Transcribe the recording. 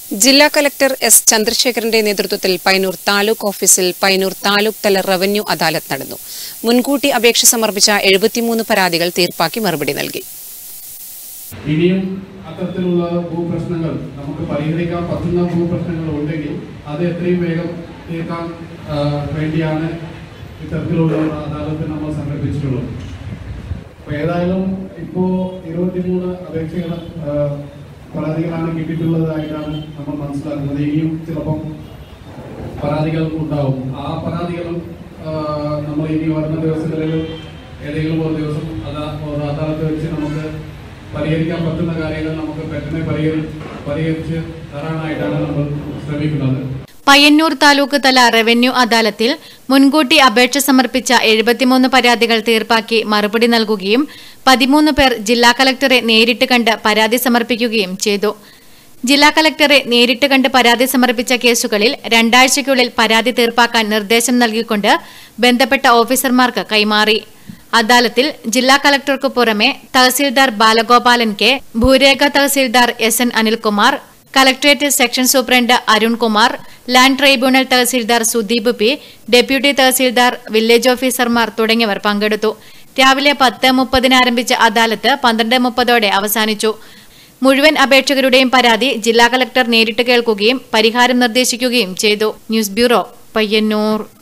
ജില്ലാ collector S ചന്ദ്രശേഖരന്റെ നേതൃത്വത്തിൽ പൈനൂർ താലൂക്ക് ഓഫീസിൽ പൈനൂർ താലൂക്ക് തല റവന്യൂ അദാലത്ത് നടന്നു മുൻകൂട്ടി അപേക്ഷ സമർപ്പിച്ച എഴുപത്തിമൂന്ന് പരാതികൾ തീർപ്പാക്കി മറുപടി നൽകി ഇനിയും അത്തരത്തിലുള്ള ഭൂപ്രശ്നങ്ങൾ നമുക്ക് പരിഹരിക്കാൻ പറ്റുന്ന ഭൂപ്രശ്നങ്ങൾ ഉണ്ടെങ്കിൽ അത് എത്രയും വേഗം തീർക്കാൻ ആ, വേണ്ടിയാണ് ഇത്തരത്തിലുള്ള ഒരു അദാലത്ത് നമ്മൾ സംഘടിപ്പിച്ചിട്ടുള്ളത് അപ്പൊ ഏതായാലും ഇപ്പോ ഇരുപത്തിമൂന്ന് അപേക്ഷകൾ ആ, പരാതികളാണ് കിട്ടിയിട്ടുള്ളതായിട്ടാണ് നമ്മൾ മനസ്സിലാക്കുന്നത് ഇനിയും ചിലപ്പം പരാതികൾ ഉണ്ടാവും ആ പരാതികളും ആ, നമ്മൾ ഇനി വരുന്ന ദിവസങ്ങളിൽ ഏതെങ്കിലും ഒരു ദിവസം അതാ ഒരു അദാലത്ത് വെച്ച് നമുക്ക് പരിഹരിക്കാൻ പറ്റുന്ന കാര്യങ്ങൾ നമുക്ക് പെട്ടെന്ന് പരിഹരി പരിഹരിച്ച് തരാനായിട്ടാണ് നമ്മൾ ശ്രമിക്കുന്നത് പയ്യന്നൂർ താലൂക്ക് തല റവന്യൂ അദാലത്തിൽ മുൻകൂട്ടി അപേക്ഷ സമർപ്പിച്ച എഴുപത്തിമൂന്ന് പരാതികൾ തീർപ്പാക്കി മറുപടി നൽകുകയും പതിമൂന്ന് പേർ ജില്ലാ കലക്ടറെ നേരിട്ട് കണ്ട് പരാതി സമർപ്പിക്കുകയും ചെയ്തു ജില്ലാ കലക്ടറെ നേരിട്ട് കണ്ട് പരാതി സമർപ്പിച്ച കേസുകളിൽ രണ്ടാഴ്ചയ്ക്കുള്ളിൽ പരാതി തീർപ്പാക്കാൻ നിർദ്ദേശം നൽകിക്കൊണ്ട് ബന്ധപ്പെട്ട ഓഫീസർമാർക്ക് കൈമാറി അദാലത്തിൽ ജില്ലാ കലക്ടർക്കു പുറമെ തഹസീൽദാർ ബാലഗോപാലൻ കെ ഭൂരേഖ തഹസീൽദാർ S N Anilkumar collectorate section superintendent Arunkumar land tribunal തഹസീൽദാർ സുദീപ് പി ഡെപ്യൂട്ടി തഹസീൽദാർ വില്ലേജ് ഓഫീസർമാർ തുടങ്ങിയവർ പങ്കെടുത്തു രാവിലെ പത്ത് മുപ്പതിന് ആരംഭിച്ച അദാലത്ത് പന്ത്രണ്ട് മുപ്പതോടെ അവസാനിച്ചു മുഴുവൻ അപേക്ഷകരുടെയും പരാതി ജില്ലാ കലക്ടർ നേരിട്ട് കേൾക്കുകയും പരിഹാരം നിർദ്ദേശിക്കുകയും ചെയ്തു ന്യൂസ് ബ്യൂറോ പയ്യന്നൂർ